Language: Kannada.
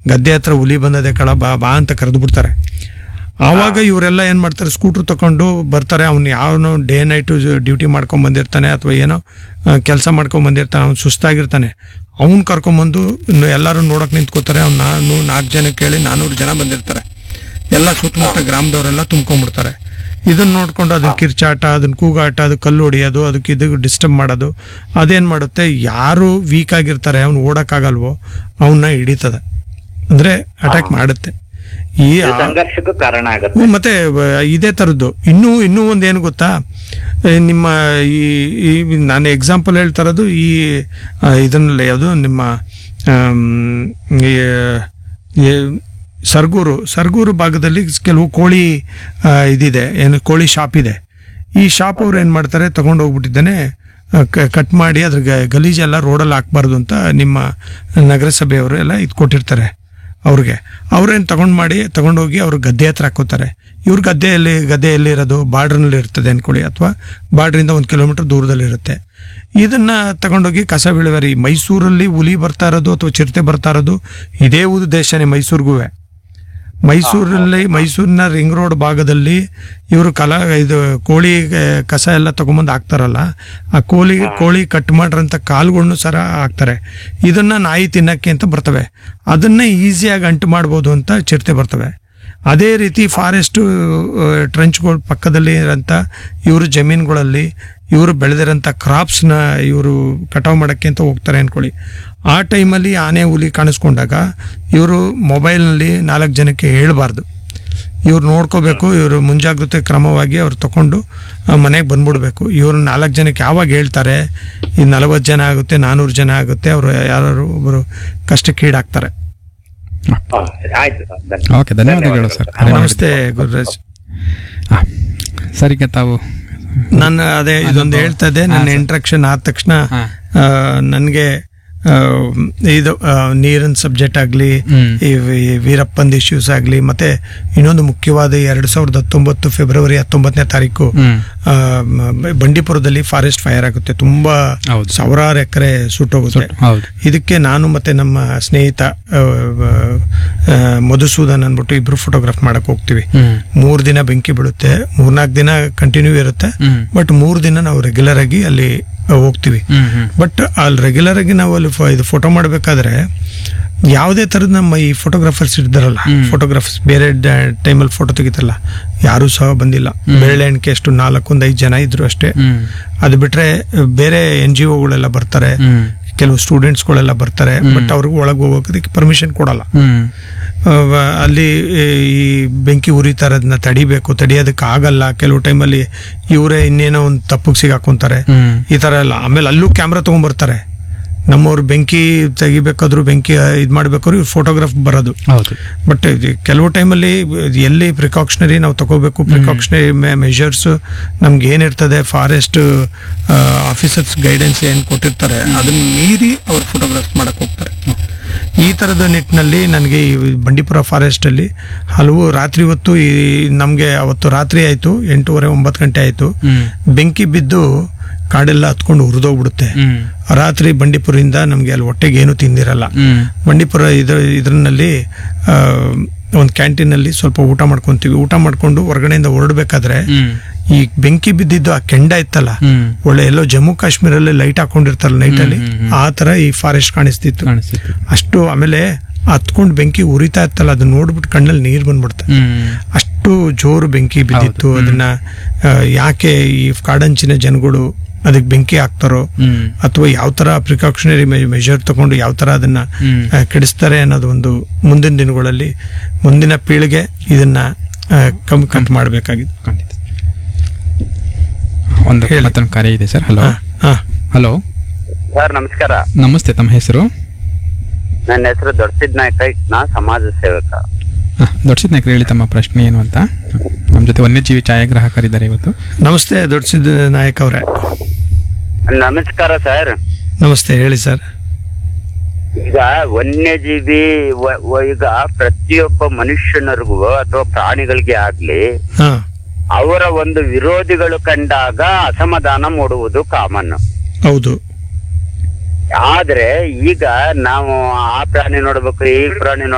ಗದ್ದೆ ಹತ್ರ ಹುಲಿ ಬಂದದೆ ಕಳ ಬಾ ಬಾ ಅಂತ ಕರೆದು ಬಿಡ್ತಾರೆ ಆವಾಗ ಇವರೆಲ್ಲ ಏನ್ ಮಾಡ್ತಾರೆ ಸ್ಕೂಟ್ರ್ ತಗೊಂಡು ಬರ್ತಾರೆ ಅವ್ನು ಯಾವನು ಡೇ ನೈಟು ಡ್ಯೂಟಿ ಮಾಡ್ಕೊಂಡ್ ಬಂದಿರ್ತಾನೆ ಅಥವಾ ಏನೋ ಕೆಲಸ ಮಾಡ್ಕೊಂಡ್ ಬಂದಿರ್ತಾನೆ ಅವ್ನು ಸುಸ್ತಾಗಿರ್ತಾನೆ ಅವ್ನ್ ಕರ್ಕೊಂಬಂದು ಇನ್ನು ಎಲ್ಲರೂ ನೋಡಕ್ ನಿಂತ್ಕೋತಾರೆ ಅವ್ನು ನಾನು ನಾಲ್ಕು ಜನ ಕೇಳಿ ನಾನೂರು ಜನ ಬಂದಿರ್ತಾರೆ ಎಲ್ಲ ಸುತ್ತಮುತ್ತ ಗ್ರಾಮದವರೆಲ್ಲ ತುಂಬ್ಕೊಂಡ್ಬಿಡ್ತಾರೆ ಇದನ್ನ ನೋಡ್ಕೊಂಡು ಅದನ್ನ ಕಿರ್ಚಾಟ ಅದನ್ನ ಕೂಗಾಟ ಅದು ಕಲ್ಲು ಹೊಡಿಯೋದು ಅದಕ್ಕೆ ಇದು ಡಿಸ್ಟರ್ಬ್ ಮಾಡೋದು ಅದೇನ್ ಮಾಡುತ್ತೆ ಯಾರು ವೀಕ್ ಆಗಿರ್ತಾರೆ ಅವ್ನು ಓಡಕ್ಕಾಗಲ್ವೋ ಅವನ್ನ ಹಿಡಿತದೆ ಅಂದ್ರೆ ಅಟ್ಯಾಕ್ ಮಾಡುತ್ತೆ ಈ ಇದು ಸಂಘರ್ಷಕ್ಕೂ ಕಾರಣ ಆಗುತ್ತೆ ಹ್ಮ್, ಮತ್ತೆ ವ- ಇದೇ ತರದ್ದು ಇನ್ನೂ ಇನ್ನೂ ಒಂದ್ ಏನು ಗೊತ್ತಾ ಏ, ನಿಮ್ಮ ಈ ಈ ನಾನು ಎಕ್ಸಾಂಪಲ್ ಹೇಳ್ತಾ ಇರೋದು ಈ ಆ, ಇದನ್ನಲ್ಲಿ ಯಾವುದು ನಿಮ್ಮ ಆಮ್, ಈ, ಈ ಸರ್ಗೂರು ಸರ್ಗೂರು ಭಾಗದಲ್ಲಿ ಕೆಲವು ಕೋಳಿ ಆ, ಇದಿದೆ ಏನು ಕೋಳಿ ಶಾಪ್ ಇದೆ ಈ ಶಾಪ್ ಅವ್ರು ಏನ್ ಮಾಡ್ತಾರೆ ತಗೊಂಡು ಹೋಗ್ಬಿಟ್ಟಿದ್ದಾನೆ ಕಟ್ ಮಾಡಿ ಅದ್ರ ಗ- ಗಲೀಜೆಲ್ಲ ರೋಡಲ್ಲಿ ಹಾಕ್ಬಾರ್ದು ಅಂತ ನಿಮ್ಮ ನಗರಸಭೆಯವರು ಎಲ್ಲ ಇದು ಕೊಟ್ಟಿರ್ತಾರೆ ಅವ್ರಿಗೆ ಅವ್ರೇನ್ ತಗೊಂಡ್ ಮಾಡಿ ತಗೊಂಡೋಗಿ ಅವ್ರ ಗದ್ದೆ ಹತ್ರ ಹಾಕೋತಾರೆ ಇವ್ರ ಗದ್ದೆಯಲ್ಲಿ ಗದ್ದೆಯಲ್ಲಿ ಇರೋದು ಬಾರ್ಡರ್ನಲ್ಲಿ ಇರ್ತದೆ ಅನ್ಕೊಳ್ಳಿ ಅಥವಾ ಬಾರ್ಡ್ರಿಂದ ಒಂದು ಕಿಲೋಮೀಟರ್ ದೂರದಲ್ಲಿ ಇರುತ್ತೆ ಇದನ್ನ ತಗೊಂಡೋಗಿ ಕಸ ವಿಲೇವಾರಿ ಮೈಸೂರಲ್ಲಿ ಹುಲಿ ಬರ್ತಾ ಇರೋದು ಅಥವಾ ಚಿರತೆ ಬರ್ತಾ ಇರೋದು ಇದೇ ಉದ್ದೇಶನೇ ಮೈಸೂರಿಗೂ ಮೈಸೂರಲ್ಲಿ ಮೈಸೂರಿನ ರಿಂಗ್ ರೋಡ್ ಭಾಗದಲ್ಲಿ ಇವರು ಕಲಾ ಇದು ಕೋಳಿ ಆ, ಕಸ ಎಲ್ಲ ತಗೊಂಬಂದು ಹಾಕ್ತಾರಲ್ಲ ಆ ಕೋಳಿ ಕೋಳಿ ಕಟ್ ಮಾಡಿರಂತ ಕಾಳುಗಳನ್ನು ಸರ ಹಾಕ್ತಾರೆ ಇದನ್ನ ನಾಯಿ ತಿನ್ನಕ್ಕೆ ಅಂತ ಬರ್ತವೆ ಅದನ್ನ ಈಸಿಯಾಗಿ ಅಂಟು ಮಾಡ್ಬೋದು ಅಂತ ಚಿರತೆ ಬರ್ತವೆ ಅದೇ ರೀತಿ ಫಾರೆಸ್ಟ್ ಟ್ರೆಂಚ್ಗಳ ಪಕ್ಕದಲ್ಲಿ ಇರೋಂಥ ಇವರು ಜಮೀನುಗಳಲ್ಲಿ ಇವರು ಬೆಳೆದಿರೋಂಥ ಕ್ರಾಪ್ಸ್ನ ಇವರು ಕಟಾವು ಮಾಡೋಕ್ಕೆ ಅಂತ ಹೋಗ್ತಾರೆ ಅನ್ಕೊಳ್ಳಿ ಆ ಟೈಮಲ್ಲಿ ಆನೆ ಹುಲಿ ಕಾಣಿಸ್ಕೊಂಡಾಗ ಇವರು ಮೊಬೈಲ್ನಲ್ಲಿ ನಾಲ್ಕು ಜನಕ್ಕೆ ಹೇಳ್ಬಾರ್ದು ಇವ್ರು ನೋಡ್ಕೋಬೇಕು ಇವರು ಮುಂಜಾಗ್ರತೆ ಕ್ರಮವಾಗಿ ಅವ್ರು ತಗೊಂಡು ಮನೆಗೆ ಬಂದ್ಬಿಡ್ಬೇಕು ಇವ್ರು ನಾಲ್ಕು ಜನಕ್ಕೆ ಯಾವಾಗ ಹೇಳ್ತಾರೆ ಈ ನಲವತ್ತು ಜನ ಆಗುತ್ತೆ ನಾನ್ನೂರು ಜನ ಆಗುತ್ತೆ ಅವರು ಯಾರು ಒಬ್ಬರು ಕಷ್ಟಕ್ಕೀಡಾಗ್ತಾರೆ ಹಾ, ಆಯ್ತು ಸರ್, ಧನ್ಯವಾದ. ಓಕೆ ಧನ್ಯವಾದಗಳು ಸರ್ ಕರೆ ನಮಸ್ತೆ ಗುರುರಾಜ್ ಹಾಂ ಸರ್ ಈಗ ತಾವು ನಾನು ಅದೇ ಇದೊಂದು ಹೇಳ್ತಾ ಇದ್ದೆ ನನ್ನ ಇಂಟ್ರಕ್ಷನ್ ಆದ ತಕ್ಷಣ ಹಾ. ನನಗೆ ಇದು ಆ, ನೀರಿನ ಸಬ್ಜೆಕ್ಟ್ ಆಗಲಿ ಹ್ಮ್. ಈ ವಿ- ವೀರಪ್ಪಂದ್ ಇಶ್ಯೂಸ್ ಆಗಲಿ ಮತ್ತೆ ಇನ್ನೊಂದು ಮುಖ್ಯವಾದ ಎರಡ್ ಸಾವಿರದ ಹತ್ತೊಂಬತ್ತು ಫೆಬ್ರವರಿ ಹತ್ತೊಂಬತ್ತನೇ ತಾರೀಕು ಹ್ಮ್. ಆ, ಮ- ಬಂಡೀಪುರದಲ್ಲಿ ಫಾರೆಸ್ಟ್ ಫೈರ್ ಆಗುತ್ತೆ ತುಂಬಾ ಹೌದು. ಸಾವಿರಾರು ಎಕರೆ ಸುಟ್ಟೋಗುತ್ತೆ ಹೌದು ಇದಕ್ಕೆ ನಾನು ಮತ್ತೆ ನಮ್ಮ ಸ್ನೇಹಿತ ಆ, ಆ, ಮಧುಸೂದನ್ ಅಂದ್ಬಿಟ್ಟು ಇಬ್ರು ಫೋಟೋಗ್ರಾಫ್ ಮಾಡಕ್ ಹೋಗ್ತೀವಿ ಹ್ಮ್ ಮೂರ್ ದಿನ ಬೆಂಕಿ ಬೀಳುತ್ತೆ ಮೂರ್ನಾಲ್ಕು ದಿನ ಕಂಟಿನ್ಯೂ ಇರುತ್ತೆ ಹ್ಮ್. ಬಟ್ ಮೂರ್ ದಿನ ನಾವು ರೆಗ್ಯುಲರ್ ಆಗಿ ಅಲ್ಲಿ ಆ, ಹೋಗ್ತೀವಿ ಹ್ಮ್ ಹ್ಮ್ ಬಟ್ ಅಲ್ಲಿ ರೆಗ್ಯುಲರ್ ಆಗಿ ನಾವು ಅಲ್ಲಿ ಫ- ಇದು ಫೋಟೋ ಮಾಡಬೇಕಾದ್ರೆ ಯಾವುದೇ ಥರದ ನಮ್ಮ ಈ ಫೋಟೋಗ್ರಾಫರ್ಸ್ ಇರ್ತಾರಲ್ಲ ಹ್ಮ್. ಫೋಟೋಗ್ರಾಫರ್ಸ್ ಬೇರೆ ಟೈಮಲ್ಲಿ ಫೋಟೋ ತೆಗಿತಾರಲ್ಲ ಯಾರೂ ಸಹ ಬಂದಿಲ್ಲ ಬೆರಳೆ ಎಣಿಕೆ ಅಷ್ಟು ನಾಲ್ಕೊಂದು ಐದು ಜನ ಇದ್ರು ಅಷ್ಟೇ ಹ್ಮ್ ಅದು ಬಿಟ್ರೆ ಬೇರೆ ಎನ್ ಜಿ ಒಗಳೆಲ್ಲ ಬರ್ತಾರೆ ಹ್ಮ್ ಕೆಲವು ಸ್ಟೂಡೆಂಟ್ಸ್ಗಳೆಲ್ಲ ಬರ್ತಾರೆ ಬಟ್ ಅವ್ರಿಗೆ ಒಳಗೆ ಹೋಗೋದಕ್ಕೆ ಪರ್ಮಿಷನ್ ಕೊಡಲ್ಲ ಹ್ಮ್ ಅಹ್ ಅಲ್ಲಿ ಈ ಬೆಂಕಿ ಉರಿತಾ ಇರೋದನ್ನ ತಡಿಬೇಕು ತಡಿಯೋದಕ್ಕೆ ಆಗಲ್ಲ ಕೆಲವು ಟೈಮಲ್ಲಿ ಇವರೇ ಇನ್ನೇನೋ ಒಂದು ತಪ್ಪಿಗೆ ಸಿಗಾಕೊಂತಾರೆ ಹ್ಮ್ ಈ ತರ ಎಲ್ಲ ಆಮೇಲೆ ಅಲ್ಲೂ ಕ್ಯಾಮ್ರಾ ತಗೊಂಡ್ಬರ್ತಾರೆ ನಮ್ಮವ್ರು ಬೆಂಕಿ ತೆಗಿಬೇಕಾದ್ರು ಬೆಂಕಿ ಇದು ಮಾಡ್ಬೇಕಾದ್ರು ಇವ್ರು ಫೋಟೋಗ್ರಾಫ್ ಬರೋದು ಹೌದು ಬಟ್ ಕೆಲವು ಟೈಮಲ್ಲಿ ಎಲ್ಲಿ ಪ್ರಿಕಾಕ್ಷನರಿ ನಾವು ತಗೋಬೇಕು ಪ್ರಿಕಾಕ್ಷನರಿ ಮೆಷರ್ಸ್ ನಮ್ಗೆ ಏನಿರ್ತದೆ ಫಾರೆಸ್ಟ್ ಆಫೀಸರ್ಸ್ ಗೈಡೆನ್ಸ್ ಏನು ಕೊಟ್ಟಿರ್ತಾರೆ ಅದನ್ನ ಮೀರಿ ಅವ್ರು ಫೋಟೋಗ್ರಾಫ್ ಮಾಡಕ್ ಹೋಗ್ತಾರೆ ಈ ತರದ ನಿಟ್ಟಿನಲ್ಲಿ ನನಗೆ ಈ ಬಂಡೀಪುರ ಫಾರೆಸ್ಟ್ ಅಲ್ಲಿ ಹಲವು ರಾತ್ರಿ ಹೊತ್ತು ಈ ನಮಗೆ ಅವತ್ತು ರಾತ್ರಿ ಆಯ್ತು ಎಂಟೂವರೆ ಒಂಬತ್ತು ಗಂಟೆ ಆಯ್ತು ಹ್ಮ್ ಬೆಂಕಿ ಬಿದ್ದು ಕಾಡೆಲ್ಲ ಹತ್ಕೊಂಡು ಹುರಿದೋಗ್ಬಿಡುತ್ತೆ ಹ್ಮ್ ರಾತ್ರಿ ಬಂಡೀಪುರಿಂದ ನಮಗೆ ಅಲ್ಲಿ ಹೊಟ್ಟೆಗೆ ಏನು ತಿಂದಿರಲ್ಲ ಹ್ಮ್ ಬಂಡೀಪುರ ಇದ್ರ ಇದರಲ್ಲಿ ಒಂದು ಕ್ಯಾಂಟೀನಲ್ಲಿ ಸ್ವಲ್ಪ ಊಟ ಮಾಡ್ಕೊಂತೀವಿ ಊಟ ಮಾಡ್ಕೊಂಡು ಹೊರಗಡೆಯಿಂದ ಹೊರಡ್ಬೇಕಾದ್ರೆ ಹ್ಮ್ ಈ ಬೆಂಕಿ ಬಿದ್ದಿದ್ದು ಆ ಕೆಂಡ ಇತ್ತಲ್ಲ ಹ್ಮ್ ಒಳ್ಳೆ ಎಲ್ಲೋ ಜಮ್ಮು ಕಾಶ್ಮೀರಲ್ಲಿ ಲೈಟ್ ಹಾಕೊಂಡಿರ್ತಾರಲ್ಲ ನೈಟಲ್ಲಿ ಹ್ಮ್, ಹ್ಮ್, ಹ್ಮ್. ಆ ತರ ಈ ಫಾರೆಸ್ಟ್ ಕಾಣಿಸ್ತಿತ್ತು ಕಾಣಿಸ್ತಿತ್ತು ಅಷ್ಟು ಆಮೇಲೆ ಹತ್ಕೊಂಡು ಬೆಂಕಿ ಉರಿತಾ ಇತ್ತಲ್ಲ ಅದನ್ನ ನೋಡ್ಬಿಟ್ಟು ಕಣ್ಣಲ್ಲಿ ನೀರು ಬಂದ್ಬಿಡ್ತೆ ಹ್ಮ್ ಅಷ್ಟು ಜೋರು ಬೆಂಕಿ ಬಿದ್ದಿತ್ತು ಹೌದು, ಹ್ಮ್. ಅದನ್ನ ಆ, ಯಾಕೆ ಈ ಕಾಡಂಚಿನ ಜನಗಳು ಅದಕ್ಕೆ ಬೆಂಕಿ ಹಾಕ್ತಾರೋ ಹ್ಮ್ ಅಥವಾ ಯಾವ ತರ ಪ್ರಿಕಾಕ್ಷನರಿ ಮೆಷರ್ ತಗೊಂಡು ಯಾವ ತರ ಅದನ್ನ ಹ್ಮ್. ಆ, ಕೆಡಿಸ್ತಾರೆ ಅನ್ನೋದು ಒಂದು ಮುಂದಿನ ದಿನಗಳಲ್ಲಿ ಮುಂದಿನ ಪೀಳಿಗೆ ಇದನ್ನ ಆ, ಕಮ್ಮಿ ಕಟ್ ಮಾಡಬೇಕಾಗಿದೆ ಖಂಡಿತ ಒಂದು ಹೇಳಿ. ಮತ್ತೊಂದು ಕಾರ್ಯ ಇದೆ ಸರ್ ಹಲೋ ಹಲೋ ಸರ್ ನಮಸ್ಕಾರ ನಮಸ್ತೆ ತಮ್ಮ ಹೆಸರು ನನ್ನ ಹೆಸರು ದೊಡ್ಡಸಿದ್ ನಾಯ್ಕ ನಾ ಸಮಾಜ ಸೇವಕ ದೊಡ್ಡ ನಾಯಕರು ಹೇಳಿ ತಮ್ಮ ಪ್ರಶ್ನೆ ಏನು ಅಂತ ನಮ್ಮ ಜೊತೆ ವನ್ಯಜೀವಿ ಛಾಯಾಗ್ರಾಹಕರಿದ್ದಾರೆ ಇವತ್ತು ನಮಸ್ತೆ ದೊಡ್ಡ ಸಿದ್ದ ನಾಯಕ್ ಅವರೇ ನಮಸ್ಕಾರ ಸರ್ ನಮಸ್ತೆ ಹೇಳಿ ಸರ್ ಈಗ ವನ್ಯಜೀವಿ ವ- ವ- ಈಗ ಪ್ರತಿಯೊಬ್ಬ ಮನುಷ್ಯನರಿಗೂ ಅಥವಾ ಪ್ರಾಣಿಗಳಿಗೆ ಆಗ್ಲಿ ಹಾ ಅವರ ಒಂದು ವಿರೋಧಿಗಳು ಕಂಡಾಗ ಅಸಮಾಧಾನ ಮೂಡುವುದು ಕಾಮನ್ ಹೌದು ಆದ್ರೆ ಈಗ ನಾವು ಆ ಪ್ರಾಣಿ ನೋಡ್ಬೇಕು ಈ ಪ್ರಾಣಿ